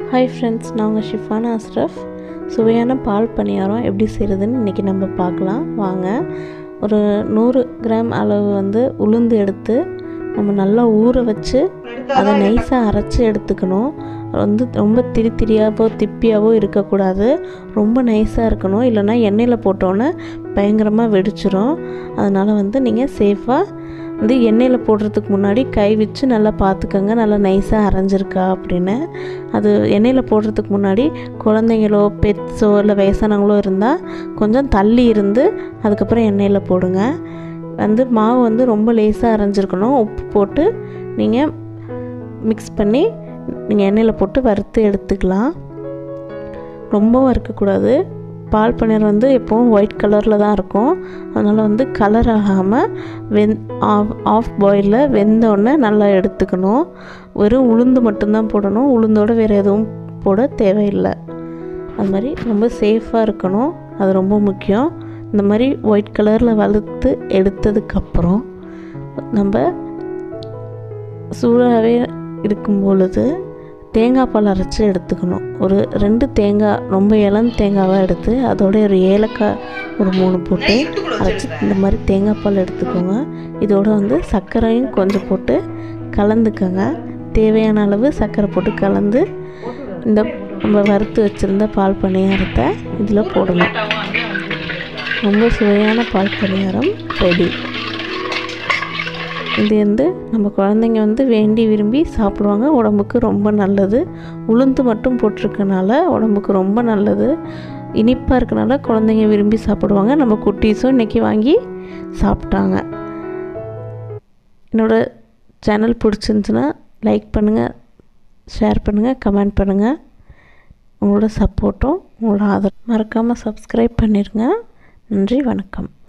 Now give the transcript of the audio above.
hi friends நான் உங்கள் ஷிஃபானா அஸ்ரஃப் சுவையான பால் பணியாரம் எப்படி செய்கிறதுன்னு இன்றைக்கி நம்ம பார்க்கலாம் வாங்க ஒரு நூறு கிராம் அளவு வந்து உளுந்து எடுத்து நம்ம நல்லா ஊற வச்சு அதை நைஸாக அரைச்சி எடுத்துக்கணும் அது வந்து ரொம்ப திரி திரியாவோ திப்பியாவோ இருக்கக்கூடாது ரொம்ப நைஸாக இருக்கணும் இல்லைன்னா எண்ணெயில் போட்டோன்னே பயங்கரமாக வெடிச்சிரும் அதனால் வந்து நீங்கள் சேஃபாக வந்து எண்ணெயில் போடுறதுக்கு முன்னாடி கை வச்சு நல்லா பார்த்துக்கோங்க நல்லா நைஸாக அரைஞ்சிருக்கா அப்படின்னு அது எண்ணெயில் போடுறதுக்கு முன்னாடி குழந்தைங்களோ பெட்ஸோ இல்லை வயசானவங்களோ இருந்தால் கொஞ்சம் தள்ளி இருந்து அதுக்கப்புறம் எண்ணெயில் போடுங்க வந்து மாவு வந்து ரொம்ப லேசாக அரைஞ்சிருக்கணும் உப்பு போட்டு நீங்கள் மிக்ஸ் பண்ணி நீங்கள் எண்ணெயில் போட்டு வறுத்து எடுத்துக்கலாம் ரொம்ப வறுக்கக்கூடாது பால் பன்னீர் வந்து எப்போவும் ஒயிட் கலரில் தான் இருக்கும் அதனால் வந்து கலர் ஆகாமல் வெந் ஆஃப் ஆஃப் பாயிலில் வெந்தோடனே நல்லா எடுத்துக்கணும் வெறும் உளுந்து மட்டும்தான் போடணும் உளுந்தோட வேறு எதுவும் போட தேவையில்லை அது மாதிரி ரொம்ப சேஃபாக இருக்கணும் அது ரொம்ப முக்கியம் இந்த மாதிரி ஒயிட் கலரில் வறுத்து எடுத்ததுக்கப்புறம் நம்ம சூடாகவே இருக்கும் பொழுது தேங்காய் பால் அரைச்சி எடுத்துக்கணும் ஒரு ரெண்டு தேங்காய் ரொம்ப இளம் தேங்காவாக எடுத்து அதோட ஒரு ஏலக்காய் ஒரு மூணு போட்டு அரைச்சி இந்த மாதிரி தேங்காய் பால் எடுத்துக்கோங்க இதோட வந்து சர்க்கரையும் கொஞ்சம் போட்டு கலந்துக்கோங்க தேவையான அளவு சர்க்கரை போட்டு கலந்து இந்த நம்ம வறுத்து வச்சுருந்த பால் பணியாரத்தை இதில் போடணும் ரொம்ப சுவையான பால் பணியாரம் ரெடி இது வந்து நம்ம குழந்தைங்க வந்து வேண்டி விரும்பி சாப்பிடுவாங்க உடம்புக்கு ரொம்ப நல்லது உளுந்து மட்டும் போட்டிருக்கனால உடம்புக்கு ரொம்ப நல்லது இனிப்பாக இருக்கனால குழந்தைங்க விரும்பி சாப்பிடுவாங்க நம்ம குட்டீஸும் இன்றைக்கி வாங்கி சாப்பிட்டாங்க என்னோடய சேனல் பிடிச்சிருந்துச்சுன்னா லைக் பண்ணுங்கள் ஷேர் பண்ணுங்கள் கமெண்ட் பண்ணுங்கள் உங்களோட சப்போர்ட்டும் உங்களோட ஆதரவு மறக்காமல் சப்ஸ்கிரைப் பண்ணிடுங்க நன்றி வணக்கம்